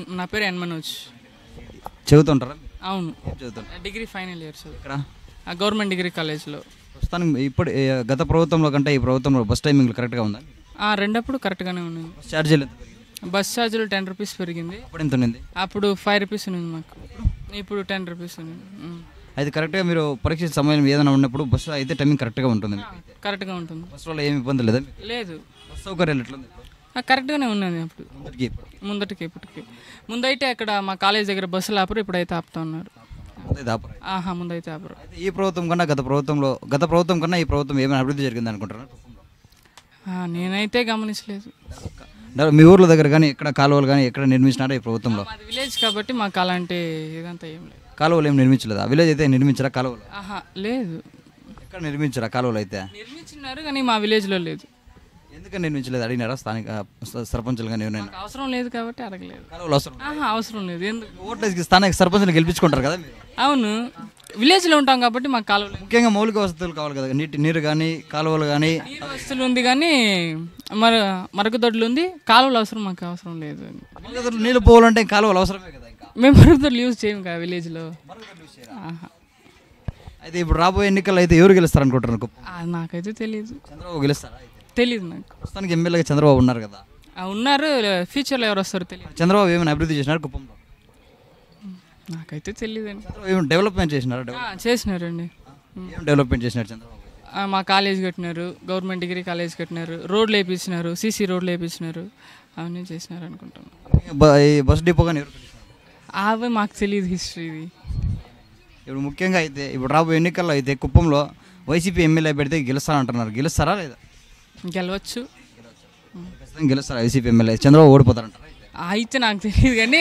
నా పేరు ఎన్ మనోజ్ చదువుతుంటారా అవును ఏం చదువుతుంటారు డిగ్రీ ఫైనల్ ఇయర్ చదువు ఇక్కడ ఆ గవర్నమెంట్ డిగ్రీ కాలేజ్లో ప్రస్తుతానికి ఇప్పుడు ఏ, గత ప్రభుత్వంలో కంటే ఈ ప్రభుత్వంలో బస్ టైమింగ్లు కరెక్ట్గా ఉందా ఆ రెండప్పుడు కరెక్ట్గానే ఉన్నది బస్ ఛార్జీలు ఎంత పెరిగింది? బస్ ఛార్జీలు టెన్ రూపీస్ పెరిగింది అప్పుడు ఎంత ఉంది అప్పుడు ఫైవ్ రూపీస్ ఉన్నది మాకు ఇప్పుడు టెన్ రూపీస్ ఉన్నది ఉమ్. అయితే కరెక్ట్గా మీరు పరీక్ష సమయం ఏదైనా ఉన్నప్పుడు బస్సు అయితే టైమింగ్ కరెక్ట్గా ఉంటుంది మీకు. కరెక్ట్గా ఉంటుంది బస్సు వల్ల ఏమి ఇబ్బంది లేదా మీకు? లేదు బస్ సౌకర్యాలు ఎట్లుంది ఇప్పుడు? ఆ, కరెక్ట్గానే ఉన్నది అప్పుడు ముందరికి ఇప్పుడు. ముందటికి ఇప్పటికి ముందైతే అక్కడ మా కాలేజ్ దగ్గర బస్సులు ఆపరు ఇప్పుడైతే ఆపుతా ఉన్నారు ముందే దాపరా. ఆహా ముందైతే ఆపరు అయితే ఈ ప్రభుత్వం కన్నా గత ప్రభుత్వంలో గత ప్రభుత్వం కన్నా ఈ ప్రభుత్వం ఏమైనా అభివృద్ధి జరిగింది అనుకుంటున్నారు ఆ, నేనైతే గమనించలేదు మీ ఊర్ల దగ్గర కానీ ఎక్కడ కాలువలు కానీ ఎక్కడ నిర్మించినారా ఈ ప్రభుత్వంలో మాది విలేజ్ కాబట్టి మాకు అలాంటి ఇదంతా ఏం లేదు కాలువలు ఏం నిర్మించలేదు ఆ విలేజ్ అయితే నిర్మించరా కాలువలు ఆహా లేదు ఎక్కడ నిర్మించరా కాలువలు అయితే నిర్మించినారు కానీ మా విలేజ్లో లేదు ఎందుకని నిర్మించలేదు అడిగినారా స్థానిక స- సర్పంచులు కానీ ఎవరైనా మాకు అవసరం లేదు కాబట్టి అడగలేదు కాలువలు అవసరం ఆహా అవసరం లేదు ఎందుకు ఓట్లేసి స్థానిక సర్పంచులు గెలిపించుకుంటారు కదా మీరు అవును విలేజ్లో ఉంటాం కాబట్టి మాకు కాలువ లేదు ముఖ్యంగా మౌలిక వసతులు కావాలి కదా నీటి నీరు కానీ కాలువలు కానీ నీరు వస్తువులు ఉంది కానీ మర మరుగుదొడ్లు ఉంది కాలువలు అవసరం మాకు అవసరం లేదు నీళ్ళు పోవాలంటే కాలువలు అవసరమే కదా ఇంకా మేము మరుగుదొడ్లు యూజ్ చేయము కదా విలేజ్లో ఆహా అయితే ఇప్పుడు రాబోయే ఎన్నికల్లో అయితే ఎవరు గెలుస్తారు అనుకుంటున్నారు కుప్పం? ఆ, నాకైతే తెలియదు చంద్రబాబు గెలుస్తారా అయితే తెలియదు నాకు ప్రస్తుతానికి ఎమ్మెల్యేగా చంద్రబాబు ఉన్నారు కదా ఆ, ఉన్నారు ఫ్యూచర్లో ఎవరు వస్తారో తెలియదు చంద్రబాబు ఏమైనా అభివృద్ధి చేసినారు కుప్పంలో నాకైతే తెలియదండి చంద్రబాబు ఏమైనా డెవలప్మెంట్ చేసినారా డెవలప్ ఆ, చేసినారండి ఏం డెవలప్మెంట్ చేసినారు చంద్రబాబు ఆ, మా కాలేజ్ కట్టినారు గవర్నమెంట్ డిగ్రీ కాలేజ్ కట్టినారు రోడ్లు వేయించినారు సీసీ రోడ్లు వేయించినారు అవన్నీ చేసినారు అనుకుంటాను బ- ఈ బస్ డిపో కానీ ఎవరు కట్టించారు? అవి మాకు తెలియదు హిస్టరీ ఇది ఇప్పుడు ముఖ్యంగా అయితే ఇప్పుడు రాబోయే ఎన్నికల్లో అయితే కుప్పంలో వైసీపీ ఎమ్మెల్యే పెడితే గెలుస్తారంటున్నారు గెలుస్తారా లేదా గెలవచ్చు ఖచ్చితంగా గెలుస్తారా వైసీపీ ఎమ్మెల్యే చంద్రబాబు ఓడిపోతారంటారా అయితే? అయితే నాకు తెలియదు కానీ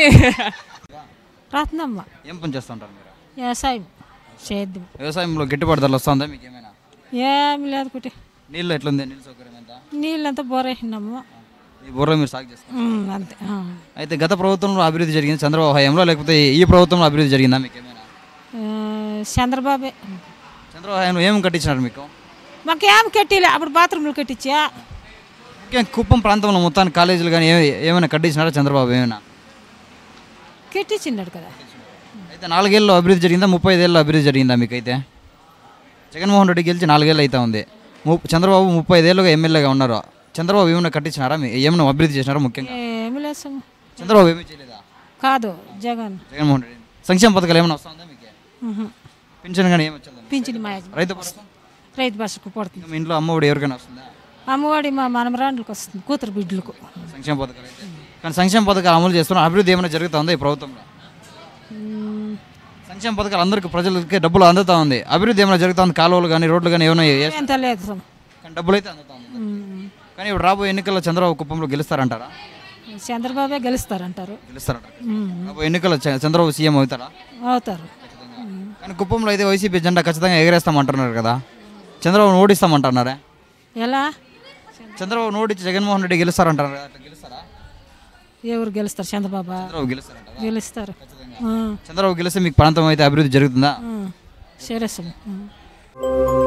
రత్నమ్మ ఏం పని చేస్తుంటారు మీరు వ్యవసాయం సేద్యం వ్యవసాయంలో గిట్టుబాటు ధరలు వస్తుందా మీకు ఏమైనా ఏమి లేదు కుటి నీళ్ళు ఎట్లుంది నీళ్ళు సౌకర్యం ఎంత నీళ్ళంతా బోరేసినాము ఈ బుర్ర మీరు సాగు చేస్తారు ఉమ్, అంతే ఆ. అయితే గత ప్రభుత్వంలో అభివృద్ధి జరిగింది చంద్రబాబు హయాంలో లేకపోతే ఈ ప్రభుత్వంలో అభివృద్ధి జరిగిందా మీకు ఏమైనా ఆ, చంద్రబాబే చంద్రబాబు హయాంలో ఏం కట్టించినారు మీకు మాకేం కట్టిలే అప్పుడు బాత్రూమ్లు కట్టించా ముఖ్యంగా కుప్పం ప్రాంతంలో మొత్తానికి కాలేజీలు కానీ ఏ- ఏమైనా కట్టించినారా చంద్రబాబు ఏమైనా కట్టించిన్నాడు కదా అయితే నాలుగేళ్ళు అభివృద్ధి జరిగిందా ముప్పై ఐదేళ్ళు అభివృద్ధి జరిగిందా మీకైతే జగన్మోహన్ రెడ్డి గెలిచి నాలుగేళ్ళు అయితే ఉంది ము- చంద్రబాబు ముప్పై ఐదేళ్ళుగా ఎమ్మెల్యేగా ఉన్నారు చంద్రబాబు ఏమైనా కట్టించినారా మీ- ఏమైనా అభివృద్ధి చేసినారా ముఖ్యంగా ఏమి లేదు సొమ్ము. చంద్రబాబు ఏమీ చేయలేదా కాదు జగన్ జగన్మోహన్ రెడ్డి సంక్షేమ పథకాలు ఏమైనా వస్తుందా మీకు ఉహు. పింఛన్ కానీ ఏమి వచ్చేదా పింఛని మా యజమాని. రైతు భరోసా? రైతు బస్సుకు పడుతుంది ఇంకా మీ ఇంట్లో అమ్మఒడి ఎవరికైనా వస్తుందా అమ్మవాడి మా మనమరాండ్లకు వస్తుంది కూతురు బిడ్డలకు సంక్షేమ పథకాలు అయితే కానీ సంక్షేమ పథకాలు అమలు చేస్తున్నారు అభివృద్ధి ఏమైనా జరుగుతుందా ఈ ప్రభుత్వంలో ఉమ్, సంక్షేమ పథకాలు అందరికి ప్రజలకి డబ్బులు అందుతా ఉంది అభివృద్ధి ఏమైనా జరుగుతుంది కాలువలు కానీ రోడ్లు కానీ ఏమైనా ఏ- ఎంత లేదు సొమ్ము. కానీ డబ్బులు అయితే అందుతా ఉంది ఉమ్, కానీ ఇప్పుడు రాబోయే ఎన్నికల్లో చంద్రబాబు కుప్పంలో గెలుస్తారంటారా చంద్రబాబే గెలుస్తారంటారు గెలుస్తారంటారా ఉమ్, రాబోయే ఎన్నికల్లో చ- చంద్రబాబు సీఎం అవుతారా అవుతారు ఉమ్. కానీ కుప్పంలో అయితే వైసీపీ జెండా ఖచ్చితంగా ఎగరేస్తామంటున్నారు కదా చంద్రబాబును ఓడిస్తామంటున్నారా ఎలా చంద్రబాబు ఓడించి జగన్మోహన్ రెడ్డి గెలుస్తారంటారు కదా అట్లా గెలుస్తారా ఎవరు గెలుస్తారు చంద్రబాబు చంద్రబాబు గెలుస్తారంటారా గెలుస్తారు ఆ, చంద్రబాబు గెలిస్తే మీకు ప్రాంతం అయితే అభివృద్ధి జరుగుతుందా ఆ. సరే సొమ్ము. ఆ.